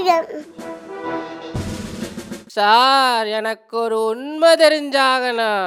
Murugan sir எனக்கு ஒரு உண்மை தெரிஞ்சாகணும்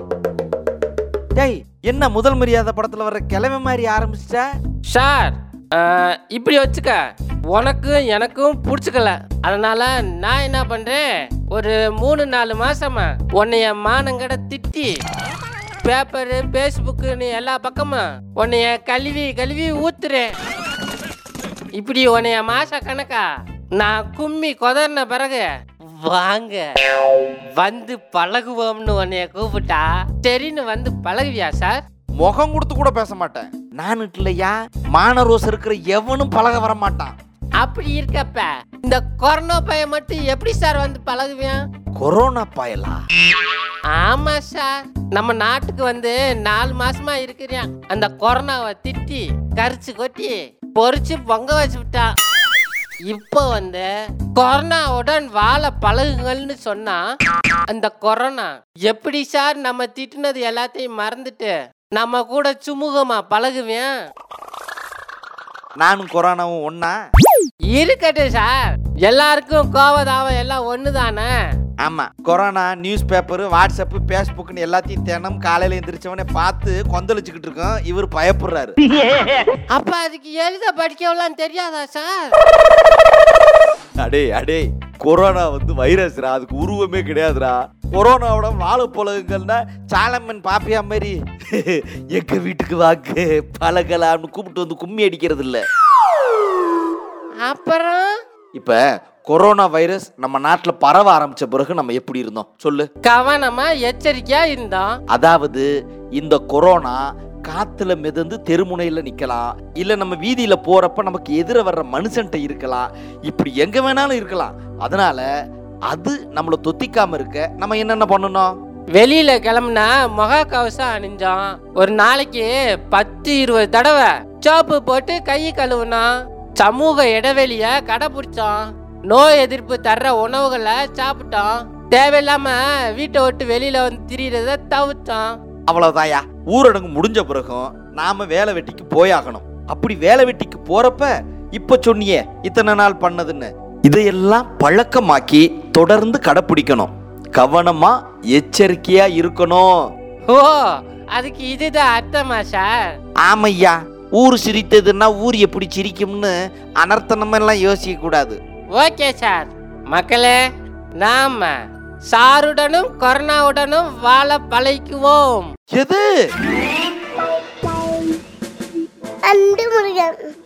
டேய் என்ன முதல் மரியாதை படத்துல வர்ற கிழமை மாதிரி ஆரம்பிச்சிட்ட சார் ஆஹ், இப்படி வச்சுக்க உனக்கும் எனக்கும் பிடிச்சிக்கல அதனால நான் என்ன பண்றேன் ஒரு மூணு நாலு மாசமா உன்னைய மானங்கட திட்டி பேப்பரு ஃபேஸ்புக்குன்னு எல்லா பக்கமும் உன்னைய கழுவி கழுவி ஊத்துறேன் இப்படி உன்னைய மாச கணக்கா நான் கும்மி கொதறின பிறகு வாங்க வந்து பழகுவோம்னு உன்னைய கூப்பிட்டா சரின்னு வந்து பழகுவியா சார் முகம் கொடுத்து கூட பேச மாட்டேன் நான் இல்லையா மான ரோஸ் இருக்கிற எவனும் பழக வர மாட்டான் அப்படி இருக்கப்ப இந்த கொரோனா பையன் மட்டும் எப்படி சார் வந்து பழகுவியான் கொரோனா பயலா ஆமா சார் நம்ம நாட்டுக்கு வந்து நாலு மாசமா இருக்கிறியான் அந்த கொரோனாவை திட்டி கரிச்சு கொட்டி பொறிச்சு பொங்க வச்சு விட்டான் இப்போ வந்து கொரோனாவுடன் வாழ பழகுங்கள்னு சொன்னா அந்த கொரோனா எப்படி சார் நம்ம திட்டுனது எல்லாத்தையும் மறந்துட்டு நம்ம கூட சுமூகமா பழகுவேன் நானும் கொரோனாவும் ஒண்ணா இருக்கட்டும் சார் எல்லாருக்கும் கோவதாவம் எல்லாம் ஒண்ணுதானே ஆமா கொரோனா நியூஸ் பேப்பர் வாட்ஸ்அப் ஃபேஸ்புக்னு எல்லாத்தையும் தினம் காலையில எந்திரிச்சவனே பார்த்து கொந்தளிச்சுக்கிட்டு இருக்கோம் இவர் பயப்படுறாரு அப்ப அதுக்கு எழுத படிக்கலாம் தெரியாதா சார் அடே அடே கொரோனா வந்து வைரஸ்ரா அதுக்கு உருவமே கிடையாதுடா கொரோனாவோட வாழ பழகுங்கள்னா சாலமன் பாப்பியா மாதிரி எங்க வீட்டுக்கு வாக்கு பழகலாம்னு கூப்பிட்டு வந்து கும்மி அடிக்கிறது இல்ல அப்புறம் இப்ப கொரோனா வைரஸ் நம்ம நாட்டுல பரவ ஆரம்பிச்ச பிறகு நம்ம எப்படி இருந்தோம் சொல்லு கவனமா எச்சரிக்கையா இருந்தோம் அதாவது இந்த கொரோனா காத்துல மிதந்து தெருமுனையில நிக்கலாம் இல்ல நம்ம வீதியில போறப்ப நமக்கு எதிர வர்ற மனுஷன்ட்ட இருக்கலாம் இப்படி எங்க வேணாலும் இருக்கலாம் அதனால அது நம்மள தொத்திக்காம இருக்க நம்ம என்னென்ன பண்ணணும் வெளியில கிளம்புனா முக கவசம் அணிஞ்சோம் ஒரு நாளைக்கு பத்து இருபது தடவை சோப்பு போட்டு கை கழுவுனோம் சமூக இடைவெளிய கடைபிடிச்சோம் நோய் எதிர்ப்பு தர்ற உணவுகளை சாப்பிட்டோம் தேவையில்லாம வீட்டை விட்டு வெளியில வந்து திரியறத தவிர்த்தோம் அவ்வளவுதாயா ஊரடங்கு முடிஞ்ச பிறகும் நாம வேலை வெட்டிக்கு போயாகணும் அப்படி வேலை வெட்டிக்கு போறப்ப இப்ப சொன்னியே இத்தனை நாள் பண்ணதுன்னு இதையெல்லாம் பழக்கமாக்கி தொடர்ந்து கடைப்பிடிக்கணும் கவனமா எச்சரிக்கையா இருக்கணும் ஓ அதுக்கு இதுதான் அர்த்தமா சார் ஆமையா ஊர் சிரித்ததுன்னா ஊர் எப்படி சிரிக்கும்னு அனர்த்தனம் எல்லாம் யோசிக்க கூடாது ஓகே சார் மக்களே நாம சாருடனும் கொரோனாவுடனும் வாழ பழகுவோம் எது அன்பு முருகன்